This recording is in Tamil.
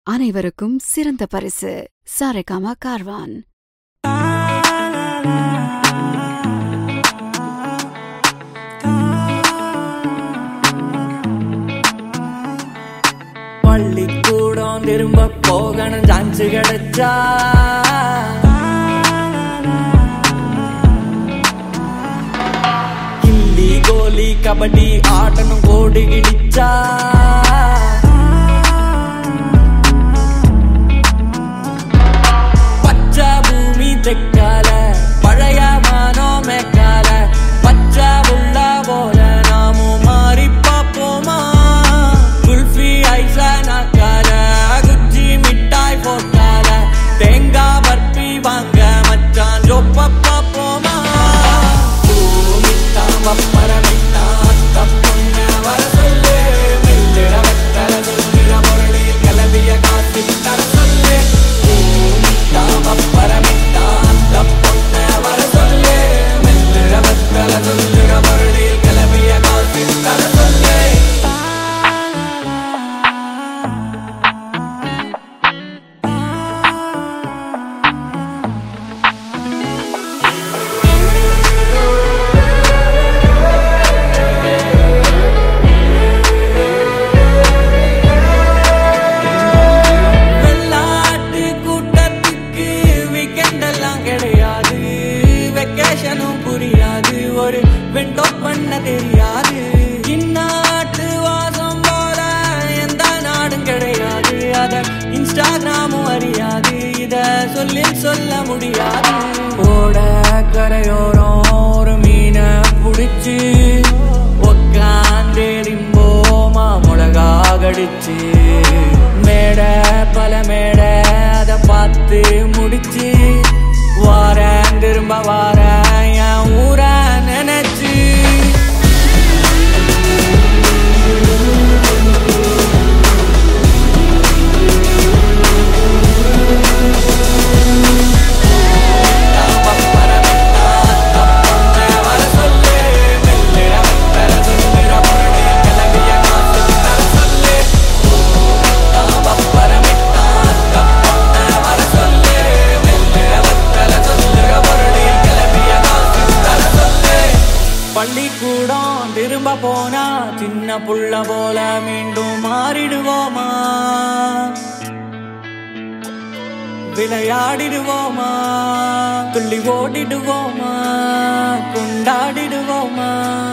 அனைவருக்கும் சிறந்த பரிசு சாரேகாமா கார்வான் பள்ளிக்கூடம் திரும்ப போகணும் சான்ஸ் கிடைச்சா கில்லி கோலி கபடி ஆடணும் கோடி கிழிச்சா பச்சை பூமி தெக்கால பழைய மானோ மேக்கால பச்சை உள்ள போல நாமும் மாறி பார்ப்போமா குல்ஃபி ஐச நாக்கால குச்சி மிட்டாய் போட்டால தேங்காய் பர்பி வாங்க மச்சான் ஜொப்ப பார்ப்போமா பூமித்தான் வப்பரமித்தான் தப்புங்க வர சொல்லு மெல்லிட வெத்தல சொல்லிட முரளி கிளம்பிய காத்து தர சொல்லு பூமித்தான் வப்பரமித்தான் தப்புங்க வர சொல்லு மெல்லிட வெத்தல சொல்லிட முரளி கிளம்பிய காத்து தர சொல்லு வெள்ளாட்டு கூட்டத்துக்கு வீக்கெண்ட் எல்லாம் கிடையாது வெக்கேஷனும் புரியாது ஒரு விண்டோ பண்ண தெரியாது இந்நாட்டு வாசம் போல எந்த நாடும் கிடையாது அத இன்ஸ்டாகிராமும் அறியாது இத சொல்லி சொல்ல முடியாது ஓட கரையோரம் ஒரு மீனை புடிச்சு உக்காந்து லிம்போமா மிளகா கடிச்சு மேட பல மேட அத பார்த்து முடிச்சு வாரேன் திரும்ப வாரேன் என் ஊர நினைச்சு வர சொல்லு மெல்லிட வெத்தல சொல்லிட முரளி கிளம்பிய காசு தர சொல்லு பரமித்தான் தப்பொன்ன வர சொல்லு மெல்லிட வெத்தல சொல்லிட முரளி கிளம்பிய காசு தர சொல்லு பள்ளிக்கூடம் திரும்ப போனா சின்ன புள்ள போல மீண்டும் மாறிடுவோமா விளையாடிடுவோமா துள்ளி ஓடிடுவோமா கொண்டாடிடுவோமா